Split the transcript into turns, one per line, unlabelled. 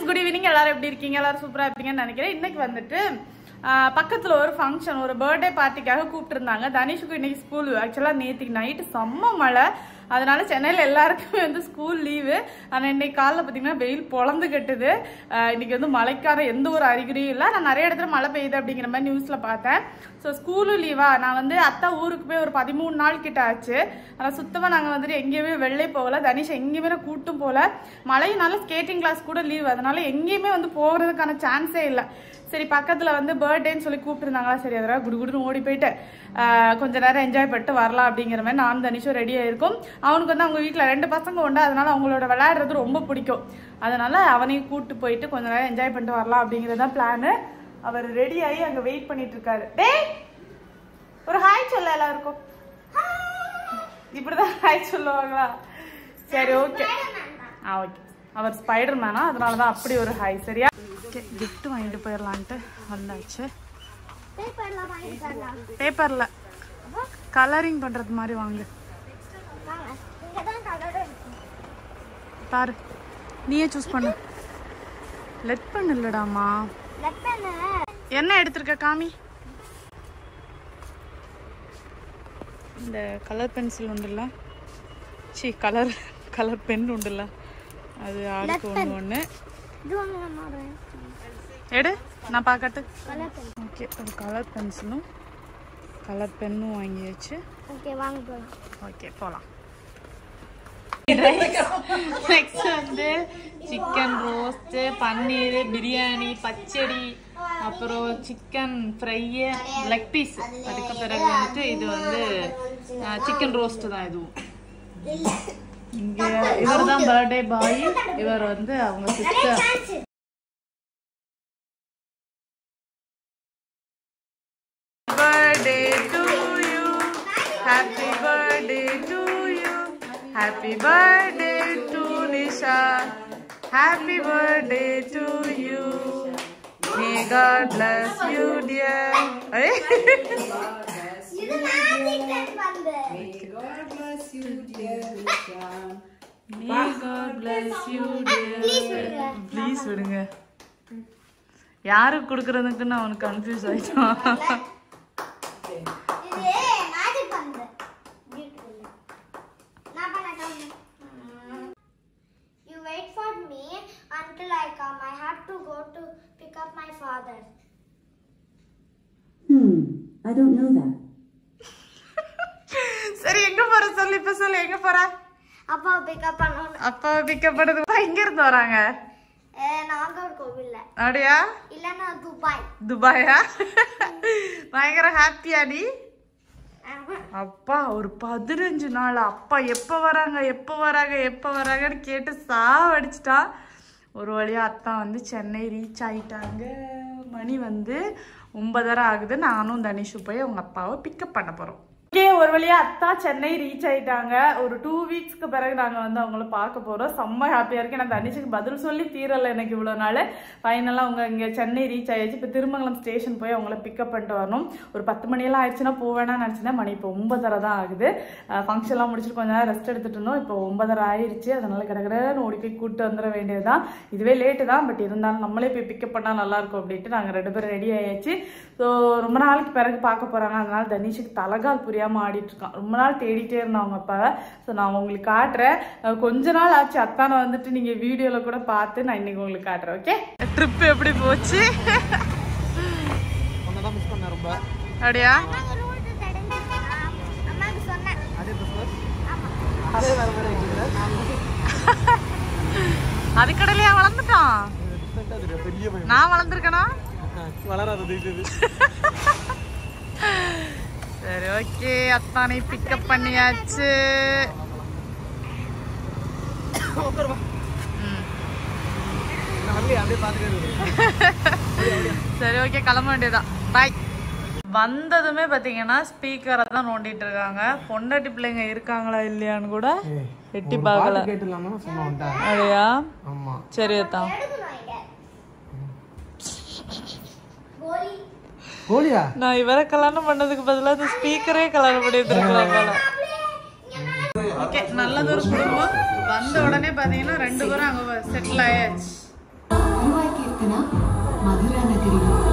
Friends good evening எல்லாரும் எப்படி இருக்கீங்க எல்லாரும் சூப்பரா இருப்பீங்கன்னு நினைக்கிறேன் இன்னைக்கு வந்துட்டு ஆஹ், பக்கத்துல ஒரு ஃபங்க்ஷன் ஒரு பர்த்டே பார்ட்டிக்காக கூப்பிட்டுருந்தாங்க தனிஷுக்கு இன்னைக்கு ஸ்கூல் ஆக்சுவலா நேற்றுக்கு நைட்டு செம்ம மழை அதனால சென்னையில் எல்லாருக்குமே வந்து ஸ்கூல் லீவு ஆனால் இன்னைக்கு காலைல பார்த்தீங்கன்னா வெயில் பொழந்து கட்டுது ஆஹ், இன்னைக்கு வந்து மழைக்கான எந்த ஒரு அறிகுறியும் இல்லை நான் நிறைய இடத்துல மழை பெய்யுது அப்படிங்கிற மாதிரி நியூஸில் பார்த்தேன் ஸோ ஸ்கூலும் லீவா நான் வந்து அத்தா ஊருக்கு போய் ஒரு பதிமூணு நாள் கிட்ட ஆச்சு ஆனால் சுத்தமாக நாங்கள் வந்துட்டு எங்கேயுமே வெளிலே போகல தனிஷ் எங்கேயுமே நான் கூட்டும் போகல மழையினால ஸ்கேட்டிங் கிளாஸ் கூட லீவ் அதனால எங்கேயுமே வந்து போகிறதுக்கான சான்ஸே இல்லை சரி பக்கத்தில் வந்து பர்த்டேன்னு சொல்லி கூப்பிட்டுருந்தாங்களா சரி அதனால குடு குடுன்னு ஓடி போயிட்டு ஆஹ், கொஞ்ச நேரம் என்ஜாய் பண்ணிட்டு வரலாம் அப்படிங்கிற மாதிரி நான் தனிஷும் ரெடியாக இருக்கும் அவனுக்கு வந்து அவங்க வீட்டில் ரெண்டு பசங்க உண்டு அதனால அவங்களோட விளையாடுறது ரொம்ப பிடிக்கும் அதனால அவனையும் கூப்பிட்டு போயிட்டு கொஞ்ச நேரம் என்ஜாய் பண்ணிட்டு வரலாம் அப்படிங்கிறது தான் பிளானு அவர் ரெடி ஆகி அங்கே வெயிட் பண்ணிட்டு இருக்காரு டேய் ஒரு ஹாய் சொல்ல எல்லாருக்கும் இப்படிதான் ஹாய் சொல்லுவாங்களா சரி ஓகே ஆ ஓகே அவர் ஸ்பைடர் மேனா அதனால தான் அப்படி ஒரு ஹாய் சரியா ஓகே gift வாங்கிட்டு போயிடலான்ட்டு வந்தாச்சு
பேப்பர்ல வாங்கி தரலாம்
பேப்பரில் கலரிங் பண்ணுறது மாதிரி வாங்கு
வாங்க இங்க தான் கலர் இருக்கும்
பாரு நீயே சூஸ் பண்ணு லெட் பண்ணு இல்லடாமா
லெஃப்ட் பண்ணு
என்ன எடுத்திருக்க காமி இந்த கலர் பென்சில் உண்டுல்ல சி கலர் கலர் பென் உண்டுல்ல அது ஆளுக்கு ஒன்று ஒன்று
இது வாங்க நம்மளோட
எடு நான் பார்க்கட்டு
கலர் பென்
ஓகே ஒரு கலர் பென்சிலும் கலர் பென்னும் வாங்கியாச்சு
ஓகே வாங்க போலாம்
ஓகே போகலாம் நெக்ஸ்ட் வந்து சிக்கன் ரோஸ்ட் பன்னீர் பிரியாணி பச்சடி அப்புறம் சிக்கன் ஃப்ரை லெக் பீஸ் அதுக்கு பிறகு வந்துட்டு இது வந்து சிக்கன் ரோஸ்ட் தான் இதுவும் இங்க இவர் தான் பர்த்டே பாய் இவர் வந்து அவங்க sister birthday to you. Happy birthday to you. Happy birthday to Nisha. Happy birthday to you. May God bless you, dear. Hey.
இது மேஜிக் பென் வந்து
May God bless you, dear. Please விடுங்க யாருக்கு கொடுக்கறதுக்குன்னு அவனுக்கு confuse ஆயிட்டான்
இது magic வந்து beautiful நான் பண்ண You wait for me until I come. I have to go to pick up my father.
Hmm, I don't know that.
சரி எங்க போற சொல்லு இப்ப சொல்லு எங்க போற
அப்பா பிக்கப் பண்ணணும்
அப்பா பிக்கப் பண்ணது எங்க இருந்து வராங்க
நாகர் கோவில்ல
அப்படியா
இல்லைன்னா துபாய்
துபாயா பயங்கர ஹாப்பியா நீ
ஆமா.
அப்பா ஒரு பதினஞ்சு நாள் அப்பா எப்போ வராங்க எப்போ வராங்க எப்போ வராங்கன்னு கேட்டு சாவடிச்சிட்டான் ஒரு வழியா அத்தான் வந்து சென்னை ரீச் ஆயிட்டாங்க மணி வந்து ஒன்பதரை ஆகுது நானும் தனிஷு போய் அவங்க அப்பாவை பிக்கப் பண்ண போறோம் ஓகே ஒரு வழியா அத்தா சென்னை ரீச் ஆயிட்டாங்க ஒரு டூ வீக்ஸ்க்கு பிறகு நாங்க வந்து அவங்கள பார்க்க போறோம் செம்ம ஹாப்பியா இருக்கு நான் தனிஷுக்கு பதில் சொல்லி தீரல எனக்கு இவ்வளவு நாள் ஃபைனலாக அவங்க இங்க சென்னை ரீச் ஆயிடுச்சு இப்போ திருமங்கலம் ஸ்டேஷன் போய் அவங்கள பிக்கப் பண்ணிட்டு வரணும் ஒரு பத்து மணியெல்லாம் ஆயிடுச்சுன்னா போவேனா நினச்சினா மணி இப்போ ஒன்பதரை தான் ஆகுது ஃபங்க்ஷன்லாம் முடிச்சுட்டு கொஞ்ச நேரம் ரெஸ்ட் எடுத்துட்டு இருந்தோம் இப்போ ஒன்பதரை ஆயிடுச்சு அதனால கடகடன்னு ஓடி போய் கூப்பிட்டு வந்துட வேண்டியதுதான் இதுவே லேட்டு தான் பட் இருந்தாலும் நம்மளே போய் பிக்கப் பண்ணால் நல்லா இருக்கும் அப்படின்ட்டு நாங்கள் ரெண்டு பேரும் ரெடி ஆயாச்சு ஸோ ரொம்ப நாளைக்கு பிறகு பார்க்க போறாங்க அதனால தனிஷுக்கு தலகால் புரியாம ஆடிட்டு இருக்கான் ரொம்ப நாள் தேடிட்டே இருந்தான் அவங்க அப்பாவை ஸோ நான் உங்களுக்கு காட்டுறேன் அஹ் கொஞ்ச நாள் ஆச்சு அத்தானை வந்துட்டு நீங்க வீடியோல கூட பார்த்து நான் இன்னைக்கு உங்களுக்கு காட்டுறேன் ஓகே ட்ரிப் எப்படி போச்சு
உன்னதான் மிஸ் பண்ண ரொம்ப
அப்படியா
அம்மாக்கு route தெரிஞ்சிருக்கா? அம்மாக்கு சொன்னேன்
அதே பஸ் அதே வேற வேற இருக்குது
அதுக்கடலையா வளர்ந்துட்டான்
டிஃப்ரெண்டாக தெரியும் பெரிய பையன்
நான் வளர்ந்துருக்கனா
வளராதது இது
சரி ஓகே அத்தானை பிக்கப் பண்ணியாச்சு
உட்காருவா
ம்.
நான் அப்படியே அப்படியே பார்த்துக்கிட்டு
சரி ஓகே கிளம்ப வேண்டியதான் பாய் வந்ததுமே பார்த்தீங்கன்னா ஸ்பீக்கரை தான் நோண்டிட்டு இருக்காங்க பொண்டாட்டி பிள்ளைங்க இருக்காங்களா இல்லையான்னு கூட எட்டி பார்க்கல
கேட்டுலாமா சும்மா வந்துட்டேன்
அப்படியா
ஆமா
சரி அத்தான்
எடுக்கணும் இங்க. கோலி
கோழியா
நான் இவரை கல்யாணம் பண்ணதுக்கு பதிலாக இந்த ஸ்பீக்கரே கல்யாணம் பண்ணிட்டு இருக்கலாம் போல ஓகே நல்லது ஒரு குடும்பம் வந்த உடனே பார்த்தீங்கன்னா ரெண்டு பேரும் அங்கே செட்டில் ஆயாச்சு
మధురా నగరిలో